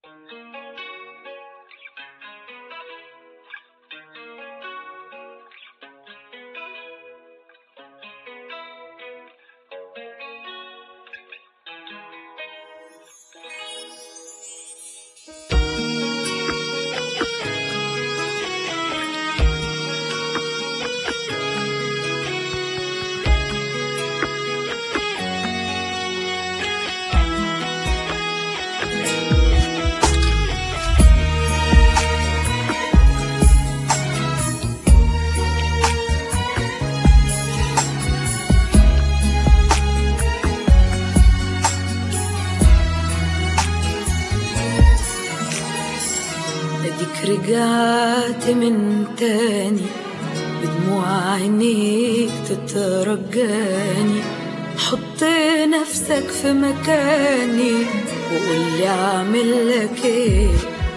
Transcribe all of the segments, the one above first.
اديك رجعت من تاني بدموع عينيك تترجاني حط نفسك في مكاني وقولي اعمل لك ايه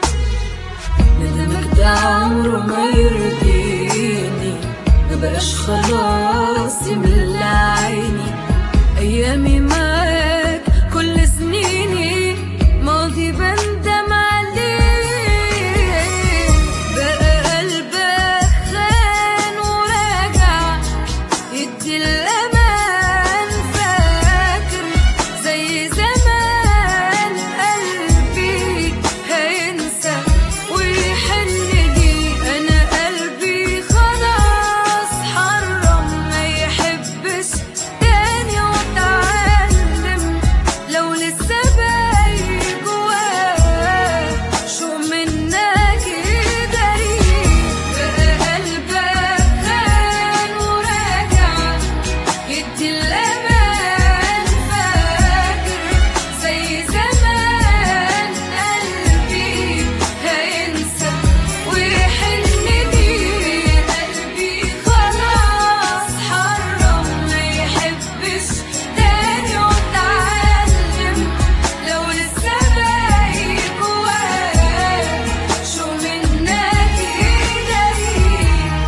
ندمك ده عمره ما يرضيني ما بقاش خلاص يملى عيني ايامي معاك كل سنيني ماضي بندم عليه بقى قلبك خان وراجع يدي الامان فاكر زي زمان قلبي هينسى ويحن لي انا قلبي خلاص حرم ما يحبش تاني واتعلم لو لسه باقي جواه شو منك يدري بقى قلبك خان وراجع يدي الأمان فاكر زي زمان قلبي هينسى ويحن لي قلبي خلاص حرم ما يحبش تاني واتعلم لو لسه باقي جواه شو منك يدري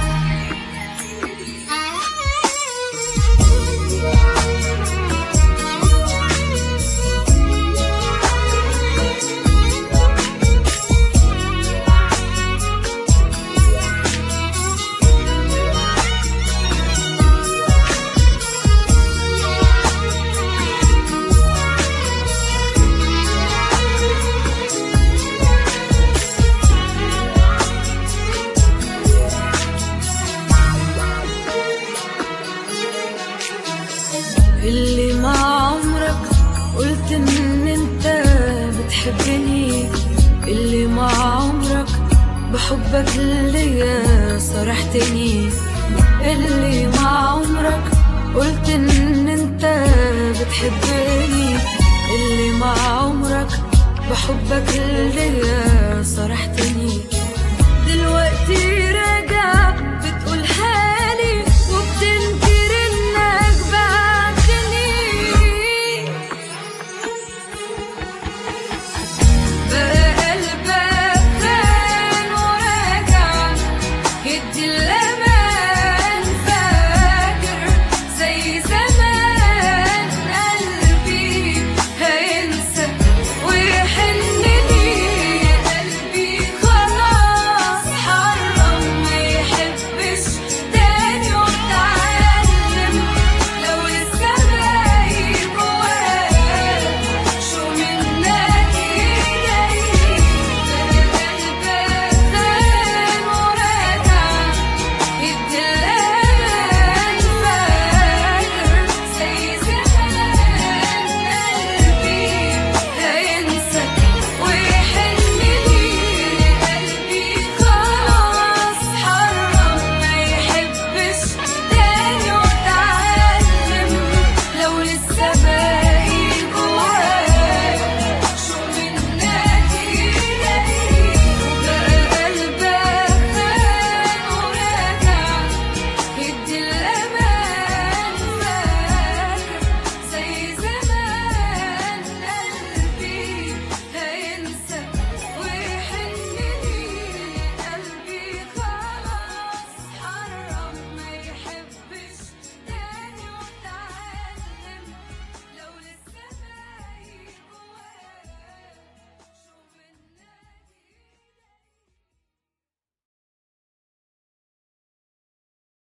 اللي مع عمرك قلت ان انت بتحبني اللي مع عمرك بحبك ليا صرحتني اللي مع عمرك قلت ان انت بتحبني اللي مع عمرك بحبك ليا صرحتني